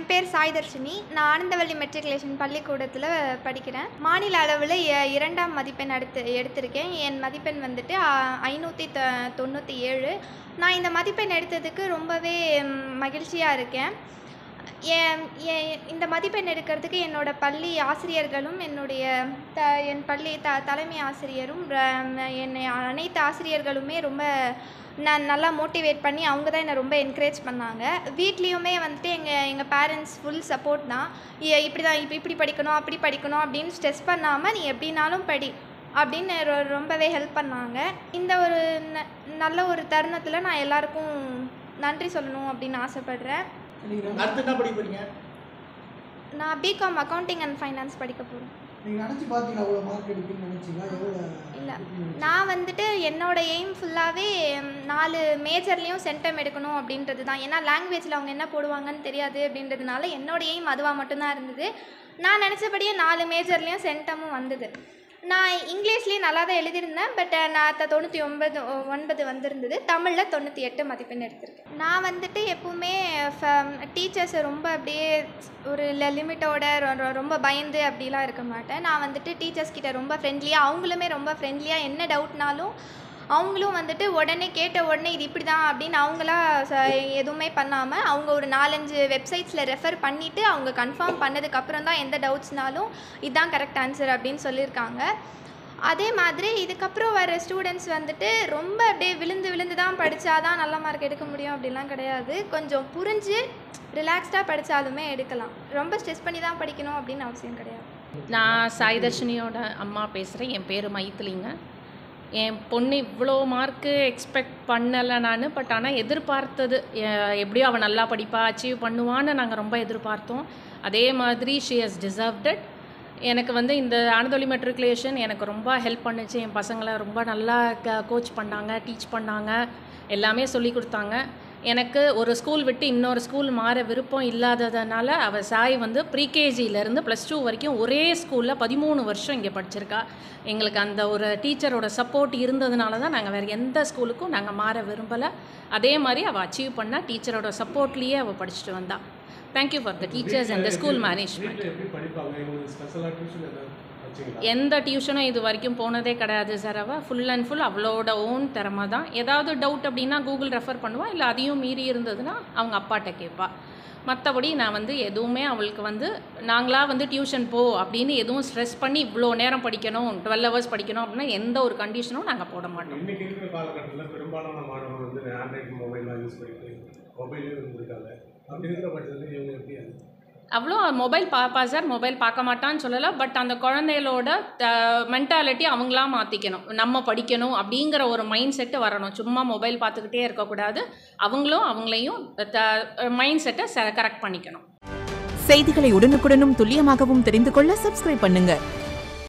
பேர் சாய்தர்ஷினி நான் ஆனந்தவள்ளி மெட்ரிகுலேஷன் பள்ளிக்கூடத்தில் படிக்கிறேன் மாநில அளவில் இரண்டாம் மதிப்பெண் எடுத்து எடுத்திருக்கேன் என் மதிப்பெண் வந்துட்டு ஐநூற்றி த தொண்ணூற்றி ஏழு நான் இந்த மதிப்பெண் எடுத்ததுக்கு ரொம்பவே மகிழ்ச்சியாக இருக்கேன் என் என் இந்த மதிப்பெண் எடுக்கிறதுக்கு என்னோட பள்ளி ஆசிரியர்களும் என்னுடைய த என் பள்ளி த தலைமை ஆசிரியரும் ர- என்னை அனைத்து ஆசிரியர்களுமே ரொம்ப நான் நல்லா மோட்டிவேட் பண்ணி அவங்க தான் என்னை ரொம்ப என்கரேஜ் பண்ணாங்க வீட்லேயுமே வந்துட்டு எங்கள் எங்கள் பேரண்ட்ஸ் ஃபுல் சப்போர்ட் தான் இ- இப்படி தான் இப்போ இப்படி படிக்கணும் அப்படி படிக்கணும் அப்படின்னு ஸ்ட்ரெஸ் பண்ணாமல் நீ எப்படினாலும் படி அப்படின்னு ரொ- ரொம்பவே ஹெல்ப் பண்ணாங்க இந்த ஒரு ந- நல்ல ஒரு தருணத்தில் நான் எல்லாருக்கும் நன்றி சொல்லணும் அப்படின்னு ஆசைப்பட்றேன் நீங்கள் அடுத்து என்ன படிக்க போறீங்க நான் பிகாம் அக்கௌண்டிங் அண்ட் ஃபைனான்ஸ் படிக்க போகிறேன் நீங்கள் நினச்சி பார்த்தீங்களா அவ்வளோ மார்க் எடுப்பீங்கன்னு நினச்சிங்களா எவ்வளோ இல்ல. எடுப்பீங்கன்னு நினைச்சீங்க? நான் வந்துட்டு என்னோட எய்ம் ஃபுல்லாகவே நாலு மேஜர்லேயும் சென்டம் எடுக்கணும் அப்படின்றது தான் ஏன்னா லாங்குவேஜில் அவங்க என்ன போடுவாங்கன்னு தெரியாது அப்படின்றதுனால என்னோட எய்ம் அதுவாக மட்டும்தான் இருந்தது நான் நினச்சபடியே நாலு மேஜர்லேயும் சென்டமும் வந்தது நான் இங்கிலீஷ்லேயே நல்லா தான் எழுதியிருந்தேன் பட் நான் த- தொண்ணூற்றி ஒன்பது ஒன்பது வந்திருந்தது தமிழில் தொண்ணூற்றி எட்டு மதிப்பெண் எடுத்திருக்கேன் நான் வந்துட்டு எப்பவுமே டீச்சர்ஸை ரொம்ப அப்படியே ஒரு லிமிட்டோட ரொம்ப பயந்து அப்படிலாம் இருக்க மாட்டேன் நான் வந்துட்டு டீச்சர்ஸ் கிட்ட ரொம்ப ஃப்ரெண்ட்லியாக அவங்களுமே ரொம்ப ஃப்ரெண்ட்லியாக என்ன டவுட்னாலும் அவங்களும் வந்துட்டு உடனே கேட்ட உடனே இது இப்படி தான் அப்படின்னு அவங்களா ச- எதுவுமே பண்ணாமல் அவங்க ஒரு நாலஞ்சு வெப்சைட்ஸில் ரெஃபர் பண்ணிவிட்டு அவங்க கன்ஃபார்ம் பண்ணதுக்கப்புறம் தான் எந்த டவுட்ஸ்னாலும் இதுதான் கரெக்ட் ஆன்சர் அப்படின்னு சொல்லியிருக்காங்க அதே மாதிரி இதுக்கப்புறம் வர ஸ்டூடெண்ட்ஸ் வந்துட்டு ரொம்ப அப்படியே விழுந்து விழுந்து தான் படித்தாதான் நல்ல மார்க் எடுக்க முடியும் அப்படிலாம் கிடையாது கொஞ்சம் புரிஞ்சு ரிலாக்ஸ்டாக படித்தாலுமே எடுக்கலாம் ரொம்ப ஸ்ட்ரெஸ் பண்ணி தான் படிக்கணும் அப்படின்னு அவசியம் கிடையாது நான் சாய்தர்ஷினியோட அம்மா பேசுகிறேன் என் பேர் மைத்திலிங்க என் பொண்ணு இவ்வளோ மார்க்கு எக்ஸ்பெக்ட் பண்ணலை நான் பட் ஆனால் எதிர்பார்த்தது எ- எப்படியோ அவள் நல்லா படிப்பா அச்சீவ் பண்ணுவான்னு நாங்கள் ரொம்ப எதிர்பார்த்தோம் அதே மாதிரி ஷி ஹஸ் டிசர்வ்டட் எனக்கு வந்து இந்த ஆனந்தொலி மெட்ரிகுலேஷன் எனக்கு ரொம்ப ஹெல்ப் பண்ணுச்சு என் பசங்களை ரொம்ப நல்லா க கோச் பண்ணாங்க டீச் பண்ணாங்க எல்லாமே சொல்லி கொடுத்தாங்க எனக்கு ஒரு ஸ்கூல் விட்டு இன்னொரு ஸ்கூல் மாற விருப்பம் இல்லாததுனால அவள் சாய் வந்து ப்ரீகேஜியிலேருந்து ப்ளஸ் டூ வரைக்கும் ஒரே ஸ்கூலில் பதிமூணு வருஷம் இங்கே படிச்சிருக்கா எங்களுக்கு அந்த ஒரு டீச்சரோட சப்போர்ட் இருந்ததுனால தான் நாங்கள் வேறு எந்த ஸ்கூலுக்கும் நாங்கள் மாற விரும்பலை அதே மாதிரி அவள் அச்சீவ் பண்ணா டீச்சரோட சப்போர்ட்லேயே அவள் படிச்சுட்டு வந்தா thank you for the teachers and the school management வீட்டில் எப்படி படிப்பாங்க இவங்களுக்கு ஸ்பெஷலாக டியூஷன் ஏதாவது வச்சிங்களா எந்த டியூஷனும் இது வரைக்கும் போனதே கிடையாது சார் அவள் ஃபுல் அண்ட் ஃபுல் அவளோட ஓன் திறமை தான் ஏதாவது டவுட் அப்படின்னா கூகுள் ரெஃபர் பண்ணுவா இல்லை அதையும் மீறி இருந்ததுன்னா அவங்க அப்பாட்ட கேட்பா மற்றபடி நான் வந்து எதுவுமே அவளுக்கு வந்து நாங்களாக வந்து டியூஷன் போ அப்படின்னு எதுவும் ஸ்ட்ரெஸ் பண்ணி இவ்வளோ நேரம் படிக்கணும் டுவெல் ஹவர்ஸ் படிக்கணும் அப்படின்னா எந்த ஒரு கண்டிஷனும் நாங்கள் போட மாட்டோம் இன்னைக்கு இருக்கிற காலகட்டத்தில் பெரும்பாலான மாணவர்கள் வந்து ஆண்ட்ராய்டு மொபைல்லாம் யூஸ் பண்ணிட்டு மொபைலே இருந்திருக்காங்க அப்படி இருக்கிற பட்சத்தில் இவங்க எப்படி அது அவ்வளோ மொபைல் பார்ப்பா சார் மொபைல் பார்க்க மாட்டான்னு சொல்லலை பட் அந்த குழந்தைகளோட மென்டாலிட்டி அவங்களா மாற்றிக்கணும் நம்ம படிக்கணும் அப்படிங்கிற ஒரு மைண்ட் செட்டு வரணும் சும்மா மொபைல் பார்த்துக்கிட்டே இருக்கக்கூடாது அவங்களும் அவங்களையும் மைண்ட் செட்டை கரெக்ட் பண்ணிக்கணும் செய்திகளை உடனுக்குடனும் துல்லியமாகவும் தெரிந்து கொள்ள சப்ஸ்கிரைப் பண்ணுங்க